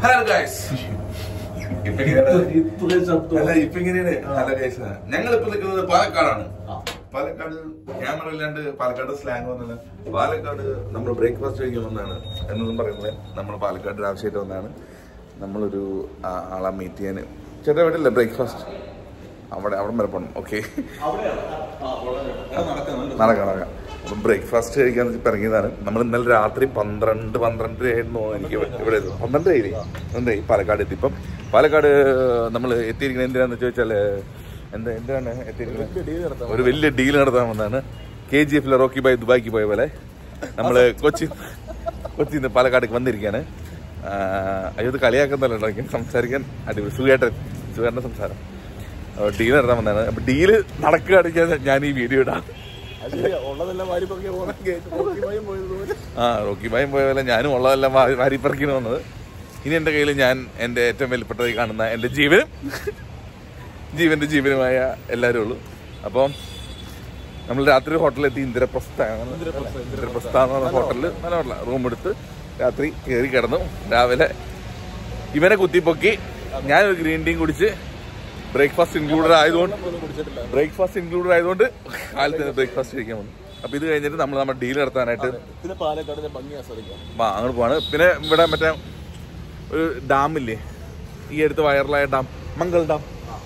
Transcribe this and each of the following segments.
Hello guys ഇപ്പൊ ഇങ്ങനെയാണ് ഇത്രയും ശബ്ദം അല്ല ഇപ്പൊ ഇങ്ങനെയാണ് ഹലോ ഗൈസ് ഞങ്ങൾ ഇപ്പൊ നിൽക്കുന്നത് പാലക്കാടാണ് പാലക്കാട് ക്യാമറ ഇല്ലാണ്ട് പാലക്കാട് സ്ലാങ് വന്നത് പാലക്കാട് നമ്മൾ ബ്രേക്ക്ഫാസ്റ്റ് കഴിക്കാൻ വന്നതാണ് എന്നൊന്നും പറയുന്നത് നമ്മൾ പാലക്കാട് ആവശ്യമായിട്ട് വന്നതാണ് നമ്മളൊരു ആ- ആളെ മീറ്റ് ചെയ്യാൻ ചേട്ടാ ഇവിടെ ഇല്ല ബ്രേക്ക്ഫാസ്റ്റ് അവിടെ അവിടെ വരെ പോകണം ഓക്കെ നടക്കാം നടക്കാം അപ്പം ബ്രേക്ക്ഫാസ്റ്റ് കഴിക്കാൻ ഇപ്പം ഇറങ്ങിയതാണ് നമ്മൾ ഇന്നലെ രാത്രി പന്ത്രണ്ട് പന്ത്രണ്ടര ആയിരുന്നു എനിക്ക് ഇവിടെ ഇവിടെ എത്തുന്നത്. പന്ത്രണ്ട് ആയില്ലേ പന്ത്രണ്ട് ആയി പാലക്കാട് എത്തി ഇപ്പം പാലക്കാട് നമ്മൾ എത്തിയിരിക്കുന്നത് എന്തിനാന്ന് ചോദിച്ചാൽ എന്താ എന്താണ് എത്തിയിരിക്കുന്നത് ഒരു വലിയ ഡീൽ നടത്താൻ വന്നതാണ് കെ ജി എഫിലെ റോക്കി ബൈ ദുബായിക്ക് പോയ പോലെ നമ്മൾ കൊച്ചി കൊച്ചിയിൽ നിന്ന് പാലക്കാടേക്ക് വന്നിരിക്കുകയാണ് ആ, അയ്യോ ഇത് കളിയാക്കുന്നല്ലോ ഉണ്ടാക്കി സംസാരിക്കാൻ അടിപൊളി സുഖേട്ടൻ സുഖേട്ടൻ്റെ സംസാരം ഡീൽ നടത്താൻ വന്നതാണ് അപ്പൊ ഡീല് നടക്കുകയാണെങ്കിൽ ഞാൻ ഈ വീഡിയോ ഇടാം ഉള്ളതെല്ലാം വാരിപ്പൊക്കെ പോയത് ആ റോക്കി ബായും പോയ പോലെ ഞാനും ഉള്ളതെല്ലാം വാരി- വാരിപ്പറക്കിന് വന്നത് ഇനി എൻ്റെ കയ്യിൽ ഞാൻ എൻ്റെ ഏറ്റവും വിലപ്പെട്ടതായി കാണുന്ന എൻ്റെ ജീവനും ജീവന്റെ ജീവനുമായ എല്ലാവരും ഉള്ളൂ അപ്പം നമ്മൾ രാത്രി ഹോട്ടലിലെത്തി ഇന്ദിരപ്രസ്ഥ ഇന്ദിരപ്രസ്ഥ എന്ന് പറഞ്ഞ ഹോട്ടലിൽ നല്ല ഹോട്ടല റൂം എടുത്ത് രാത്രി കയറി കിടന്നു രാവിലെ ഇവനെ കുത്തിപ്പൊക്കി ഞാനൊരു ഗ്രീൻ ടീം കുടിച്ച് ബ്രേക്ക്ഫാസ്റ്റ് ഇൻക്ലൂഡഡ് ആയതുകൊണ്ട് ബ്രേക്ക്ഫാസ്റ്റ് ഇൻക്ലൂഡഡ് ആയതുകൊണ്ട് കാലത്ത് ബ്രേക്ക്ഫാസ്റ്റ് കഴിക്കാൻ വന്നു അപ്പൊ ഇത് കഴിഞ്ഞിട്ട് നമ്മൾ നമ്മുടെ ഡീൽ നടത്താനായിട്ട് പിന്നെ പാലക്കാടിന്റെ ഭംഗി ആസ്വദിക്കാം വാ, അങ്ങോട്ട് പോവാണ് പിന്നെ ഇവിടെ മറ്റേ ഒരു ഡാമില്ലേ ഈ അടുത്ത് വൈറലായ ഡാം മംഗൾ ഡാം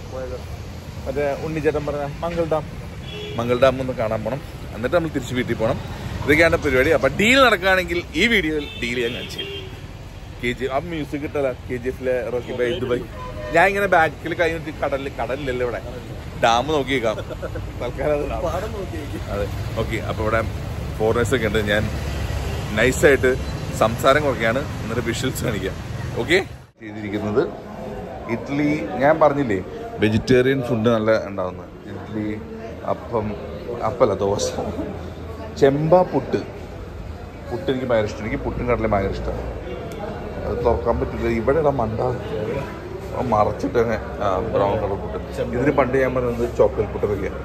മറ്റേ ഉണ്ണിച്ചേട്ടൻ പറഞ്ഞ മംഗൾ ഡാം മംഗൾ ഡാം ഒന്ന് കാണാൻ പോണം എന്നിട്ട് നമ്മൾ തിരിച്ച് വീട്ടിൽ പോകണം ഇതൊക്കെയാണ് പരിപാടി അപ്പൊ ഡീൽ നടക്കുകയാണെങ്കിൽ ഈ വീഡിയോയിൽ ഡീൽ ചെയ്യാൻ ഞാൻ ചെയ്യും കെ ജി ആ മ്യൂസിക് കിട്ടല കെ ജി എഫിലെ റോക്കി ബൈ ദുബായ് ഞാൻ ഇങ്ങനെ ബാക്കിൽ കഴിഞ്ഞിട്ട് കടലിൽ കടലിലല്ലോ ഇവിടെ ഡാം നോക്കിയേക്കാം തൽക്കാലം അത് ഡാം. പാടം നോക്കി അതെ ഓക്കെ അപ്പോൾ ഇവിടെ ഫോറിനേഴ്സ് ഒക്കെ ഉണ്ട് ഞാൻ നൈസായിട്ട് സംസാരം കുറയ്ക്കാണ് എന്നിട്ട് വിഷ്വൽസ് കാണിക്കാം ഓക്കെ ചെയ്തിരിക്കുന്നത് ഇഡ്ഡലി ഞാൻ പറഞ്ഞില്ലേ വെജിറ്റേറിയൻ ഫുഡ് നല്ല ഉണ്ടാവുന്നത് ഇഡ്ഡലി അപ്പം അപ്പല്ല ദോശ ചെമ്പ പുട്ട് പുട്ട് എനിക്ക് ഭയങ്കര ഇഷ്ടം എനിക്ക് പുട്ടും കടലും ഭയങ്കര ഇഷ്ടമാണ് അത് തുറക്കാൻ പറ്റില്ല ഇവിടെ ഇടാൻ മണ്ട അത് മറച്ചിട്ട് തന്നെ ആ ബ്രൗൺ കളർ പുട്ട് ഇതിന് പണ്ട് ഞാൻ പറയുന്നത് ചോക്ലേറ്റ് പുട്ട് വെക്കാൻ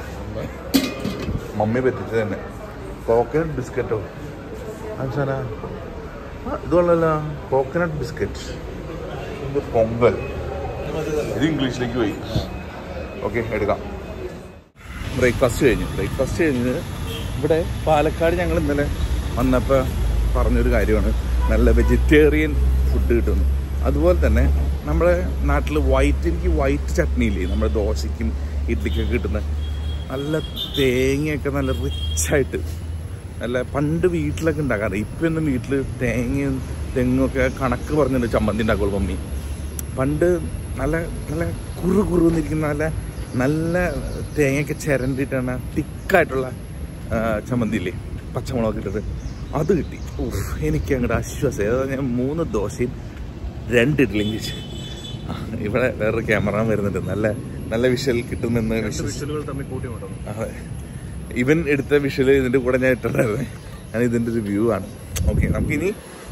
മമ്മി പറ്റിച്ചത് തന്നെ കോക്കനട്ട് ബിസ്ക്കറ്റോ അച്ഛനാ ഇത് കൊള്ളല്ല കോക്കനട്ട് ബിസ്ക്കറ്റ് ഇത് പൊങ്കൽ ഇത് ഇംഗ്ലീഷിലേക്ക് പോയി ഓക്കെ എടുക്കാം ബ്രേക്ക്ഫാസ്റ്റ് കഴിഞ്ഞു ബ്രേക്ക്ഫാസ്റ്റ് കഴിഞ്ഞ് ഇവിടെ പാലക്കാട് ഞങ്ങൾ ഇന്നലെ വന്നപ്പോൾ പറഞ്ഞൊരു കാര്യമാണ് നല്ല വെജിറ്റേറിയൻ ഫുഡ് കിട്ടുന്നു അതുപോലെ തന്നെ നമ്മുടെ നാട്ടിൽ വൈറ്റ് എനിക്ക് വൈറ്റ് ചട്നി ഇല്ലേ നമ്മുടെ ദോശയ്ക്കും ഇഡ്ഡലിക്കൊക്കെ കിട്ടുന്ന നല്ല തേങ്ങയൊക്കെ നല്ല റിച്ചായിട്ട് നല്ല പണ്ട് വീട്ടിലൊക്കെ ഉണ്ടാക്കാറ് ഇപ്പം ഒന്നും വീട്ടിൽ തേങ്ങയും തെങ്ങൊക്കെ കണക്ക് പറഞ്ഞിട്ട് ചമ്മന്തി ഉണ്ടാക്കുള്ളൂ മമ്മി പണ്ട് നല്ല നല്ല കുറു കുറു എന്നിരിക്കുന്ന നല്ല നല്ല തേങ്ങയൊക്കെ ചിരണ്ടിട്ടാണ് തിക്കായിട്ടുള്ള ചമ്മന്തി ഇല്ലേ പച്ചമുളകൊക്കെ ഇട്ടിട്ട് അത് കിട്ടി ഉഫ് എനിക്ക് അങ്ങോട്ട് ആശ്വാസം അതായത് ഞാൻ മൂന്ന് ദോശയും രണ്ട് ഇഡ്ഡലിയും കഴിച്ചു ആ, ഇവിടെ വേറൊരു ക്യാമറ വരുന്നുണ്ട് നല്ല നല്ല വിഷ്വൽ കിട്ടുമെന്ന് വിശ്വസിച്ചു വിഷലുകൾ തമ്മിൽ കൂട്ടി കൊണ്ടുവന്നു അതെ ഇവൻ എടുത്ത വിഷ്വല് ഇതിന്റെ കൂടെ ഞാൻ ഇട്ടിട്ടുണ്ടായിരുന്നേ ഞാൻ ഇതിന്റെ ഒരു വ്യൂ ആണ് ഓക്കെ നമുക്കിനി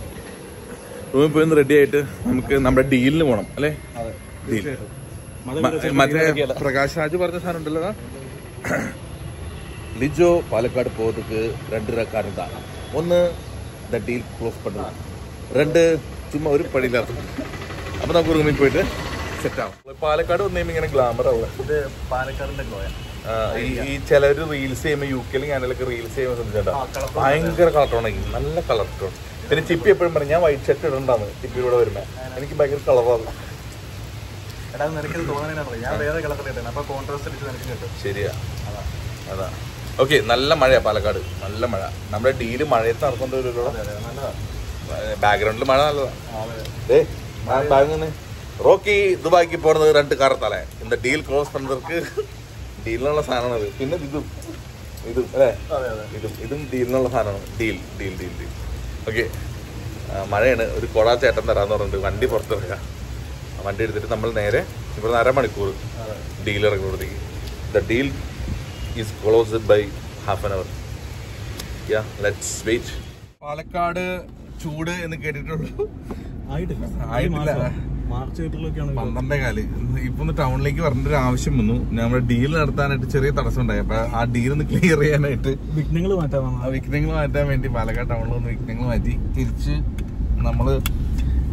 റൂമിൽ പോയി റെഡി ആയിട്ട് നമുക്ക് നമ്മുടെ ഡീലിന് പോകണം അല്ലേ അതെ ഡീൽ തീർച്ചയായിട്ടും മറ്റേ പ്രകാശ് രാജ് പറഞ്ഞ സാധനം ഉണ്ടല്ലോ ദാ. ലിജോ പാലക്കാട് പോകത്തുക്ക് രണ്ട് കാര്യം தான் ഒന്ന് ദ ഡീൽ ക്ലോസ് പണ്ണலாம் രണ്ട് ചുമ്മാ ഒരു പടിയില്ലാത്ത അപ്പൊ നമുക്ക് റൂമിൽ പോയിട്ട് സെറ്റ് ആവും പാലക്കാട് വന്നു കഴിയുമ്പോൾ ഇങ്ങനെ ഗ്ലാമർ ആവുക ഇത് പാലക്കാടിന്റെ ഗോയ ആ, ഈ ഈ ചിലര് റീൽസ് ചെയ്യുമ്പോൾ യു കെയിലും കാനലൊക്കെ റീൽസ് ചെയ്യുമ്പോൾ ശ്രദ്ധിച്ചോ ആ, colour ഭയങ്കര കളർ ടോണായി നല്ല കളർ ടോൺ പിന്നെ ചിപ്പി എപ്പോഴും പറയും ഞാൻ വൈറ്റ് ഷർട്ട് ഇടണ്ടാന്ന് ചിപ്പിയുടെ വരുമ്പോ എനിക്ക് ഭയങ്കര കളറാണ് എടാ നിനക്ക് തോന്നാനാണ് ഞാൻ വേറെ കളർ കിട്ടാൻ അപ്പൊ കോൺട്രാസ്റ്റ് അടിച്ച് നിനക്ക് കിട്ടും ശരിയാ അതാ ഓക്കെ നല്ല മഴയാ പാലക്കാട് നല്ല മഴ നമ്മുടെ ഡീല് മഴയത്ത് നടക്കേണ്ട ഒരു അതെ അതെ നല്ലതാ ബാക്ക്ഗ്രൗണ്ടിൽ മഴ നല്ലതാ ആ, അതെ டே நான் பாருங்கன்னு റോക്കി ദുബായ്ക്ക് പോണത് രണ്ട് കാറത്താലേ இந்த ഡീൽ ക്ലോസ് പண்றதுக்கு ഡീലിനുള്ള സാധനമാണ് അത് പിന്നെ ഇതും ഇതും അല്ലേ അതെ അതെ ഇതും ഇതും ഡീലിനുള്ള സാധനമാണ് deal deal deal deal okay മഴയാണ് ഒരു കൊടാ ചേട്ടൻ തരാന്ന് പറഞ്ഞിട്ട് വണ്ടി പുറത്തിറക്കാം ആ വണ്ടി എടുത്തിട്ട് നമ്മൾ നേരെ ഇവിടെ അരമണിക്കൂർ അതെ ഡീൽ ഇറങ്ങുമ്പോഴത്തേക്ക് the deal is closed by half an hour yeah let's wait Palakkad ചൂട് എന്ന് കേട്ടിട്ടുള്ളൂ ആയിട്ടില്ല ആയിട്ടില്ല. മാർച്ച് ഏപ്രിലൊക്കെയാണ് പന്ത്രണ്ടേ കാല് ഇപ്പൊ ഒന്ന് ടൗണിലേക്ക് വരേണ്ട ഒരു ആവശ്യം വന്നു നമ്മുടെ ഡീൽ നടത്താനായിട്ട് ചെറിയ തടസ്സം ഉണ്ടായി അപ്പൊ ആ ഡീൽ ഒന്ന് ക്ലിയർ ചെയ്യാനായിട്ട് വിഘ്നങ്ങൾ മാറ്റാൻ ആ വിഘ്നങ്ങൾ മാറ്റാൻ വേണ്ടി പാലക്കാട് ടൗണിൽ ഒന്ന് വിഘ്നങ്ങൾ മാറ്റി തിരിച്ച് നമ്മള്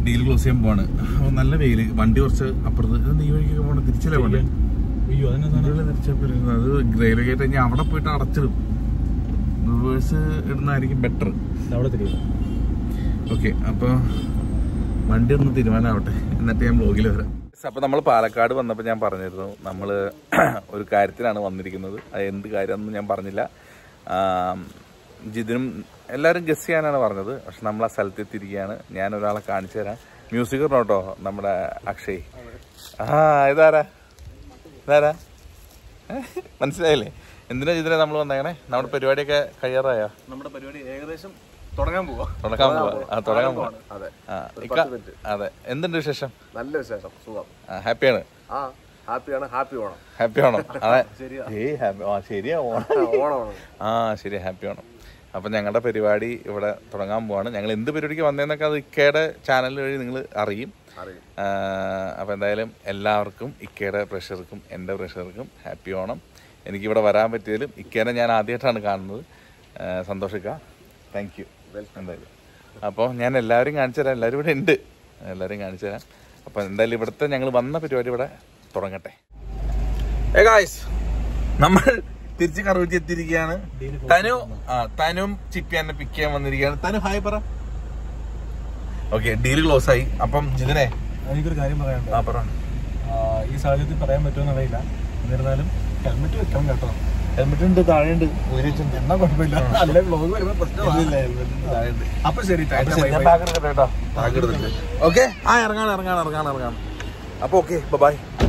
ഡീൽ ക്ലോസ് ചെയ്യാൻ പോവാണ് അപ്പോൾ നല്ല വെയിൽ വണ്ടി കുറച്ച് അപ്പുറത്ത് ഇത് ഈ വഴിക്കൊക്കെ പോകണം തിരിച്ചല്ലേ പോകണ്ടേ അയ്യോ അതിനെ വണ്ടികൾ തിരിച്ചപ്പോൾ അത് റെയിൽവേ ഗേറ്റ് കഴിഞ്ഞാൽ അവിടെ പോയിട്ട് അടച്ചിടും റിവേഴ്സ് ഇടുന്നതായിരിക്കും ബെറ്റർ അവിടെ തിരികെ ഓക്കെ അപ്പോൾ വണ്ടി ഒന്ന് തീരുമാനമാവട്ടെ എന്നിട്ട് ഞാൻ ബ്ലോഗിൽ വരാം അപ്പോൾ നമ്മൾ പാലക്കാട് വന്നപ്പോൾ ഞാൻ പറഞ്ഞിരുന്നു നമ്മൾ ഒരു കാര്യത്തിനാണ് വന്നിരിക്കുന്നത് അത് എന്ത് കാര്യമെന്ന് ഞാൻ പറഞ്ഞില്ല ആം, ജിതിനും എല്ലാവരും ഗസ് ചെയ്യാനാണ് പറഞ്ഞത് പക്ഷെ നമ്മൾ ആ സ്ഥലത്ത് എത്തിയിരിക്കുകയാണ് ഞാൻ ഒരാളെ കാണിച്ചു തരാം മ്യൂസിക് കേട്ടോ നമ്മുടെ അക്ഷയ് ആ ഇതാരാ ഇതാരാ മനസ്സിലായില്ലേ എന്തിനാ ജിതിനെ നമ്മൾ വന്നേക്കണേ നമ്മുടെ പരിപാടിയൊക്കെ കഴിയാറായോ നമ്മുടെ പരിപാടി ഏകദേശം തുടങ്ങാൻ പോവാ തുടങ്ങാൻ പോവാ ആ തുടങ്ങാൻ പോവാ അതെ ആ ഇക്ക അതെ എന്തുണ്ട് വിശേഷം നല്ല വിശേഷം സുഖം ആ, ഹാപ്പിയാണ് ആ ഹാപ്പിയാണ് ഹാപ്പി ഓണം ഹാപ്പി ആണോ അതെ ഏയ് ഹാപ്പി ആ ശരിയാ ഓണം ഓണമാണ് ആ ശരി ഹാപ്പി ആണോ അപ്പൊ ഞങ്ങളുടെ പരിപാടി ഇവിടെ തുടങ്ങാൻ പോവാണ് ഞങ്ങൾ എന്ത് പരിപാടിക്ക് വന്നതെന്നൊക്കെ അത് ഇക്കയുടെ ചാനൽ വഴി നിങ്ങൾ അറിയും അറിയും ആ, അപ്പൊ എന്തായാലും എല്ലാവർക്കും ഇക്കയുടെ പ്രഷർക്കും എൻ്റെ പ്രഷർക്കും ഹാപ്പി ഓണം എനിക്കിവിടെ വരാൻ പറ്റിയതിലും ഇക്കേനെ ഞാൻ ആദ്യമായിട്ടാണ് കാണുന്നത് ആ, സന്തോഷിക്ക താങ്ക് യു എന്തായാലും അപ്പോൾ ഞാൻ എല്ലാവരും കാണിച്ചു തരാം എല്ലാവരും ഇവിടെ ഉണ്ട് എല്ലാവരും കാണിച്ചു തരാം അപ്പോൾ എന്തായാലും ഇവിടുത്തെ ഞങ്ങൾ വന്ന പരിപാടി ഇവിടെ തുടങ്ങട്ടെ ഏ ഗായ്സ് നമ്മൾ തിരിച്ച് കറൂറ്റി എത്തിയിരിക്കുകയാണ് തനു ആ തനും ചിപ്പി എന്നെ പിക്ക് ചെയ്യാൻ വന്നിരിക്കുകയാണ് തനു ഹായ് പറ ഓക്കെ ഡീൽ ക്ലോസ് ആയി അപ്പം ജിതിനെ എനിക്കൊരു കാര്യം പറയാനുണ്ട് ആ പറ ആ, ഈ സാഹചര്യത്തിൽ പറയാൻ പറ്റുമെന്ന് അറിയില്ല എന്നിരുന്നാലും ഹെൽമെറ്റ് വെക്കണം കേട്ടോ ഹെൽമെറ്റ് ഉണ്ട് താഴെ ഉണ്ട് എന്നാ കുഴപ്പമില്ല അല്ലെ ബ്ലോഗ് വരുമ്പോ പ്രശ്നമാണ് അപ്പൊ ശരി ടാറ്റ, ബൈ, ബൈ. ഓക്കെ ആ ഇറങ്ങാൻ ഇറങ്ങാൻ ഇറങ്ങാൻ ഇറങ്ങാൻ അപ്പൊ ഓക്കെ ബൈ